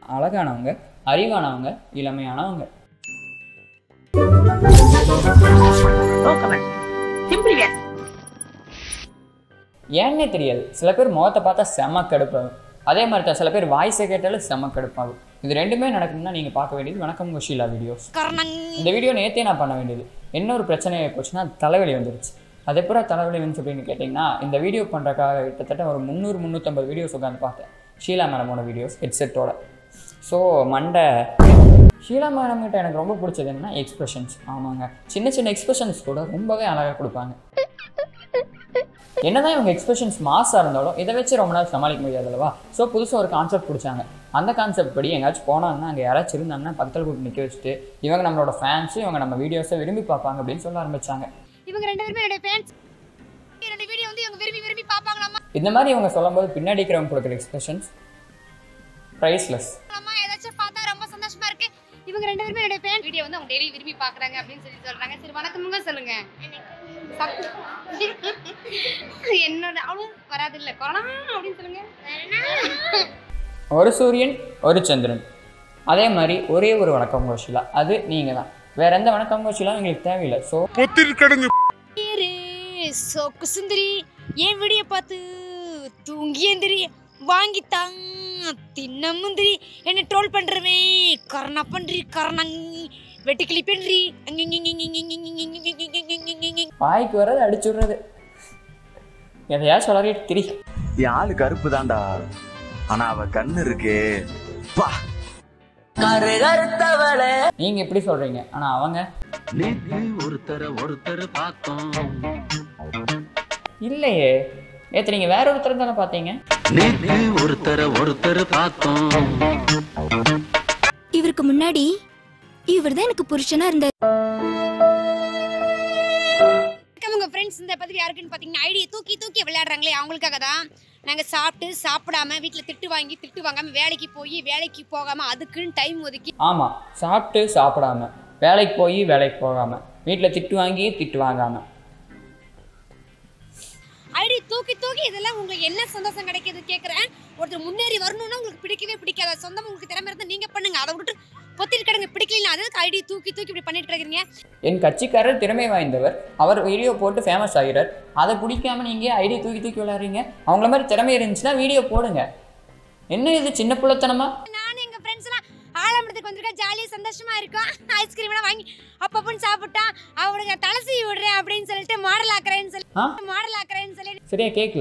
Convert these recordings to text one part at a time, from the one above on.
அழகானவங்க அறிவானவங்க இளமையானவங்க No comment. Simply yes. ஏன்னே தெரியாது சில பேர் முகத்தை பார்த்தா செம கடுப்பாகும் அதே மாதிரி தான் சில பேர் வாய்ஸை கேட்டாலும் செம கடுப்பாகும் இது ரெண்டுமே நடக்கும்னா நீங்கள் பார்க்க வேண்டியது வணக்கம் குஷிலா வீடியோஸ் இந்த வீடியோ நேற்றே நான் பண்ண வேண்டியது என்ன ஒரு பிரச்சனை போச்சுன்னா தலைவலி வந்துருச்சு அது எப்படா தலைவலி வந்துச்சு அப்படின்னு கேட்டிங்கன்னா இந்த வீடியோ பண்ணுறக்காக கிட்டத்தட்ட ஒரு முந்நூறு முந்நூற்றம்பது வீடியோஸ் உட்காந்து பார்த்தேன் ஷீலா மேடமோட வீடியோஸ் ஹெட்செட்டோட ஸோ மண்டை ஷீலா மேடம் கிட்ட எனக்கு ரொம்ப பிடிச்சது என்னன்னா எக்ஸ்பிரஷன்ஸ் ஆமாங்க சின்ன சின்ன எக்ஸ்பிரஷன்ஸ் கூட ரொம்பவே அழகாக கொடுப்பாங்க என்னதான் இவங்க எக்ஸ்பிரஷன்ஸ் மாஸாக இருந்தாலும் இதை வச்சு ரொம்ப நாள் சமாளிக்க முடியாது அல்லவா ஸோ புதுசாக ஒரு கான்செப்ட் பிடிச்சாங்க அந்த கான்செப்ட் படி எங்கேயாச்சும் போனாங்கன்னா அங்கே யாராச்சும் இருந்தாங்கன்னா பக்கத்தில் கூட்டு நிற்க வச்சுட்டு இவங்க நம்மளோட ஃபேன்ஸ் இவங்க நம்ம வீடியோஸை விரும்பி பார்ப்பாங்க அப்படின்னு சொல்ல ஆரம்பிச்சாங்க இவங்க ரெண்டு பேருமே என்னுடைய ஃபேன்ஸ் என்னோட வீடியோ வந்து இவங்க விரும்பி விரும்பி பார்ப்பாங்களாமா இந்த மாதிரி இவங்க சொல்லும்போது பின்னாடி இருக்கிறவங்க கொடுக்குற எக்ஸ்பிரஷன்ஸ் ப்ரைஸ்லெஸ் அம்மா ஏதாச்சும் பார்த்தா ரொம்ப சந்தோஷமா இருக்கு இவங்க ரெண்டு பேருமே என்னுடைய ஃபேன் வீடியோ வந்து அவங்க டெய்லி விரும்பி பார்க்கறாங்க அப்படின்னு சொல்லி சொல்றாங்க சரி வணக்கமுங்க சொல்லுங்க சப்~ என்னோட அவளும் வராது இல்ல கொரோனா அப்படின்னு சொல்லுங்க ஒரு சூரியன் ஒரு சந்திரன் அதே மாதிரி ஒரே ஒரு வணக்கம் கோஷிலா அது நீங்கள் தான் வேற எந்த வணக்கம் கோஷிலாம் எங்களுக்கு தேவையில்லை ஸோ சொக்கு சுந்தரி என் வீடியோ பார்த்து தூங்கி எந்திரி வாங்கி தாங்க தின்ன முந்திரி என்ன ட்ரோல் பண்றவன் கரணா பண்றி கரணங் வெட்டுக்கிளி பண்றி வாய்க்கு வர்றது அடிச்சு விடுறது எதையாச்சும் வளரிட்டு திரி என் ஆளு கருப்பு தான்டா ஆனா அவ கண்ணு இருக்கே பா நீங்கள் எப்படி சொல்கிறீங்க ஆனால் அவங்க நேற்று ஒருத்தர ஒருத்தர் பார்த்தோம் இல்லையே நேற்று நீங்கள் வேற ஒருத்தர் தானே பார்த்தீங்க நேற்று ஒருத்தர ஒருத்தர் பார்த்தோம் இவருக்கு முன்னாடி இவர் தான் எனக்கு புருஷனா இருந்தார் உங்க ஃப்ரெண்ட்ஸ் இந்த பதிவு யாருக்குன்னு பார்த்தீங்கன்னா ஐடியை தூக்கி தூக்கி விளையாடுறாங்களே அவங்களுக்காக தான் நாங்கள் சாப்பிட்டு சாப்பிடாம வீட்டில் திட்டு வாங்கி திட்டு வாங்காம வேலைக்கு போய் வேலைக்கு போகாம அதுக்குன்னு டைம் ஒதுக்கி ஆமாம் சாப்பிட்டு சாப்பிடாம வேலைக்கு போய் வேலைக்கு போகாமல் வீட்டில் திட்டு வாங்கி திட்டு வாங்காமல் ஐடி தூக்கி தூக்கி இதெல்லாம் உங்களுக்கு என்ன சந்தோஷம் கிடைக்குது கேட்குறேன் ஒருத்தர் முன்னேறி வரணும்னா உங்களுக்கு பிடிக்கவே பிடிக்காத சொந்தம் உங்களுக்கு திறமை இருந்தால் நீங்கள் பண்ணுங்க அதை விட்டு பொத்திட்டு கிடங்க பிடிக்கலனா அதுக்கு ஐடி தூக்கி தூக்கி இப்படி பண்ணிட்டு இருக்கிறீங்க என் கட்சிக்காரர் திறமை வாய்ந்தவர் அவர் வீடியோ போட்டு ஃபேமஸ் ஆகிறார் அதை பிடிக்காம நீங்கள் ஐடி தூக்கி தூக்கி விளையாடுறீங்க அவங்கள மாதிரி திறமை இருந்துச்சுன்னா வீடியோ போடுங்க என்ன இது சின்ன புள்ளத்தனமா நானும் எங்கள் ஃப்ரெண்ட்ஸ்லாம் ஆலமரத்துக்கு வந்திருக்கா ஜாலியாக சந்தோஷமா இருக்கும் ஐஸ்கிரீம்லாம் வாங்கி அப்பப்போன்னு சாப்பிட்டா அவனுங்க தலை சீவி விடுறேன் அப்படின்னு சொல்லிட்டு மாடல் ஆக்குறேன்னு சொல்லி ஆ மாடல் ஆக்குறேன்னு சொல்லி சரியா கேட்கல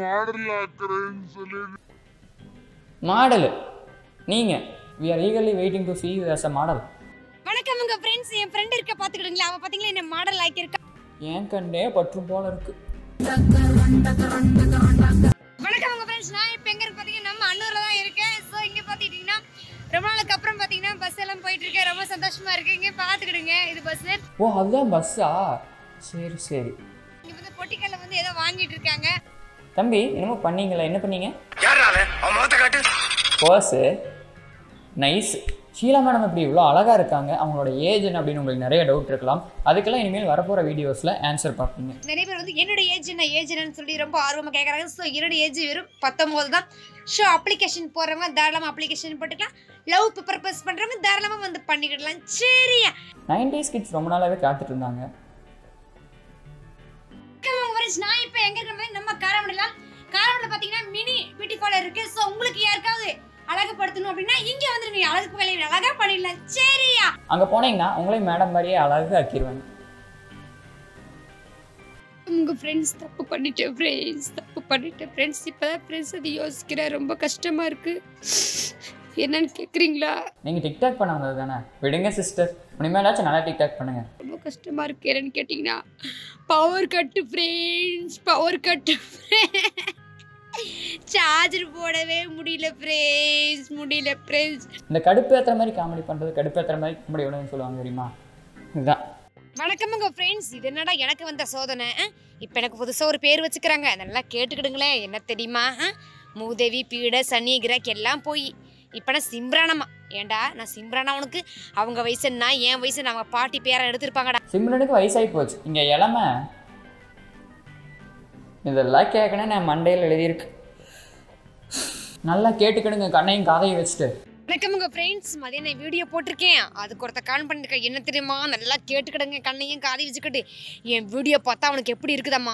மாடலு நீங்கள் we are eagerly waiting to see you as a model வணக்கம் உங்க ஃப்ரெண்ட்ஸ் என் ஃப்ரெண்ட் இருக்க பார்த்துக்கிடுங்களா அவன் பார்த்தீங்களா என்ன மாடல் ஆக்கியிருக்கா ஏன் கண்டே பற்றும் போல இருக்கு வணக்கம் உங்க ஃப்ரெண்ட்ஸ் நான் இப்போ எங்க இருக்கு பார்த்தீங்கன்னா நம்ம அன்னூர்ல தான் இருக்கேன் ஸோ இங்கே பார்த்துக்கிட்டிங்கன்னா ரொம்ப நாளுக்கு அப்புறம் பார்த்தீங்கன்னா பஸ் எல்லாம் போயிட்டு இருக்கேன் ரொம்ப சந்தோஷமா இருக்கு இங்கே பார்த்துக்கிடுங்க இது பஸ் ஓ அதுதான் பஸ்ஸா சரி சரி இங்கே வந்து பொட்டிக்கல்ல வந்து ஏதோ வாங்கிட்டு இருக்காங்க தம்பி என்னமோ பண்ணீங்களா என்ன பண்ணீங்க யாரா அவன் முகத்தை காட்டு பர்ஸு நைஸ் ஷீலா மேடம் இப்படி இவ்வளோ அழகாக இருக்காங்க அவங்களோட ஏஜ் என்ன அப்படின்னு உங்களுக்கு நிறைய டவுட் இருக்கலாம் அதுக்கெல்லாம் இனிமேல் வரப்போகிற வீடியோஸில் ஆன்சர் பார்ப்பீங்க நிறைய பேர் வந்து என்னோட ஏஜ் என்ன ஏஜ் என்னன்னு சொல்லி ரொம்ப ஆர்வமாக கேட்குறாங்க ஸோ என்னோட ஏஜ் வெறும் பத்தொம்போது தான் ஷோ அப்ளிகேஷன் போடுறவங்க தாராளமாக அப்ளிகேஷன் போட்டுக்கலாம் லவ் பர்பஸ் பண்ணுறவங்க தாராளமாக வந்து பண்ணிக்கிடலாம் சரியா நைன்டிஸ் கிட்ஸ் ரொம்ப நாளாகவே காத்துட்டு இருந்தாங்க வணக்கம் உங்க friends. நான் இப்போ எங்க இருக்கிற நம்ம காரமடலாம் காரமடல பாத்தீங்கன்னா மினி பியூட்டி பார்லர் இருக்கு ஸோ உங்களுக்கு யாருக்காவது அழகுபடுத்தணும் அப்படின்னா இங்க வந்துருங்க அழகு வேலையை அழகா பண்ணிடலாம் சரியா அங்கே போனீங்கன்னா உங்களையும் மேடம் மாதிரியே அழகு ஆக்கிடுவாங்க உங்க ஃப்ரெண்ட்ஸ் தப்பு பண்ணிட்டேன் ஃப்ரெண்ட்ஸ் தப்பு பண்ணிட்டேன் ஃப்ரெண்ட்ஸ் இப்போதான் ஃப்ரெண்ட்ஸ் அது யோசிக்கிறேன் ரொம்ப கஷ்டமா இருக்கு என்னன்னு கேட்குறீங்களா நீங்கள் டிக்டாக் பண்ண வந்தது தானே விடுங்க சிஸ்டர் இனிமேலாச்சும் நல்லா டிக்டாக் பண்ணுங்க ரொம்ப கஷ்டமா இருக்கு என்னன்னு கேட்டிங்கன்னா power cut friends power cut charger போடவே முடியல ஃப்ரெண்ட்ஸ் முடியல ஃப்ரெண்ட்ஸ் இந்த கடுப்பு ஏற்றுற மாதிரி காமெடி பண்ணுறது கடுப்பு ஏற்றுற மாதிரி காமெடி எவ்வளோன்னு சொல்லுவாங்க தெரியுமா இதுதான் வணக்கம் உங்க ஃப்ரெண்ட்ஸ் இது என்னடா எனக்கு வந்த சோதனை இப்போ எனக்கு புதுசாக ஒரு பேர் வச்சுக்கிறாங்க நல்லா கேட்டுக்கிடுங்களேன் என்ன தெரியுமா அஹ்? மூதேவி பீட சனி கிரக் எல்லாம் போய் இப்போ நான் சிம்ரானம்மா ஏன்டா நான் சிம்ரானா உனக்கு அவங்க வயசுன்னா என் வயசு நம்ம பாட்டி பேரை எடுத்திருப்பாங்கடா சிம்ரனுக்கு வயசாகி போச்சு இங்கே இளமை இதெல்லாம் கேட்கணும் நான் மண்டையில் எழுதியிருக்கு நல்லா கேட்டுக்கிடுங்க கண்ணையும் காதையும் வச்சுட்டு வணக்கம் உங்க ஃப்ரெண்ட்ஸ் மதியம் வீடியோ போட்டிருக்கேன் அதுக்கு ஒருத்த கால் பண்ணிருக்கேன் என்ன தெரியுமா நல்லா கேட்டுக்கிடுங்க கண்ணையும் காதி வச்சுக்கிட்டு என் வீடியோ பார்த்தா அவனுக்கு எப்படி இருக்குதம்மா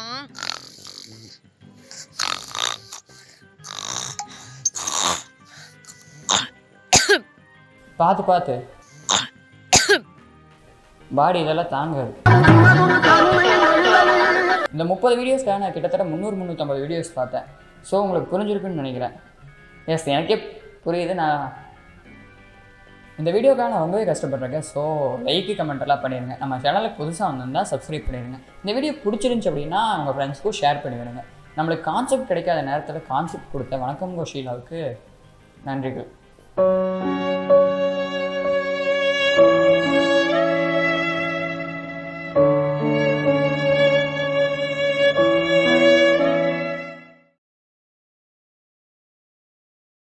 பார்த்து பார்த்து பாடி இதெல்லாம் தாங்காது இந்த முப்பது வீடியோஸ்க்காக நான் கிட்டத்தட்ட முந்நூறு முந்நூற்றம்பது வீடியோஸ் பார்த்தேன் ஸோ உங்களுக்கு புரிஞ்சிருக்குன்னு நினைக்கிறேன் எஸ் எனக்கே புரியுது நான் இந்த வீடியோக்காக நான் ரொம்பவே கஷ்டப்பட்டிருக்கேன் ஸோ லைக்கு கமெண்ட் எல்லாம் பண்ணிடுங்க நம்ம சேனலுக்கு புதுசாக வந்திருந்தால் சப்ஸ்கிரைப் பண்ணிடுங்க இந்த வீடியோ பிடிச்சிருந்துச்சி அப்படின்னா உங்கள் ஃப்ரெண்ட்ஸ்க்கும் ஷேர் பண்ணிவிடுங்க நம்மளுக்கு கான்செப்ட் கிடைக்காத நேரத்தில் கான்செப்ட் கொடுத்த வணக்கம் கோஷீலாவுக்கு நன்றிகள்